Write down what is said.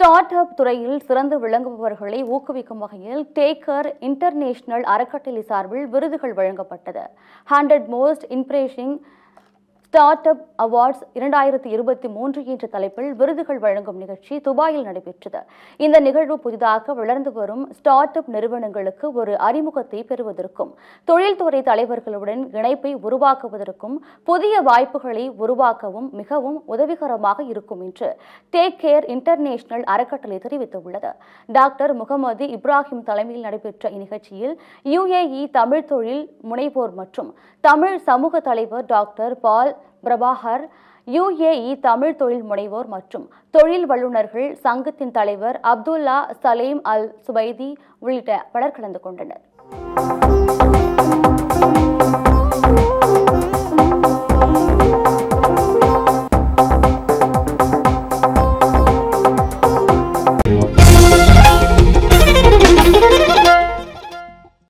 start up துறையில் சிறந்து விளங்குபவர்களை ஊக்குவிக்கும் வகையில் டேக்கர் இன்டர்நேஷனல் அறக்கட்டளை சார்பில் விருதுகள் வழங்கப்பட்டது hundred most inspiring start up awards இரண்டாயிரத்தி இருபத்தி மூன்று என்ற தலைப்பில் விருதுகள் வழங்கும் நிகழ்ச்சி துபாயில் நடைபெற்றது இந்த நிகழ்வு புதிதாக வளர்ந்து வரும் ஸ்டார்ட் அப் நிறுவனங்களுக்கு ஒரு அறிமுகத்தை பெறுவதற்கும் தொழில்துறை தலைவர்களுடன் இணைப்பை உருவாக்குவதற்கும் புதிய வாய்ப்புகளை உருவாக்கவும் மிகவும் உதவிகரமாக இருக்கும் என்று டேக் கேர் இன்டர்நேஷனல் அறக்கட்டளை தெரிவித்துள்ளது டாக்டர் முகமது இப்ராஹிம் தலைமையில் நடைபெற்ற இந்நிகழ்ச்சியில் யுஏஇ தமிழ் தொழில் முனைவோர் மற்றும் தமிழ் சமூக தலைவர் doctor Paul Prabhakar UAE Tamil தொழில் முனைவோர் மற்றும் தொழில் வல்லுநர்கள் சங்கத்தின் தலைவர் அப்துல்லா சலீம் அல் சுபைதி உள்ளிட்ட பலர் கலந்து கொண்டனர்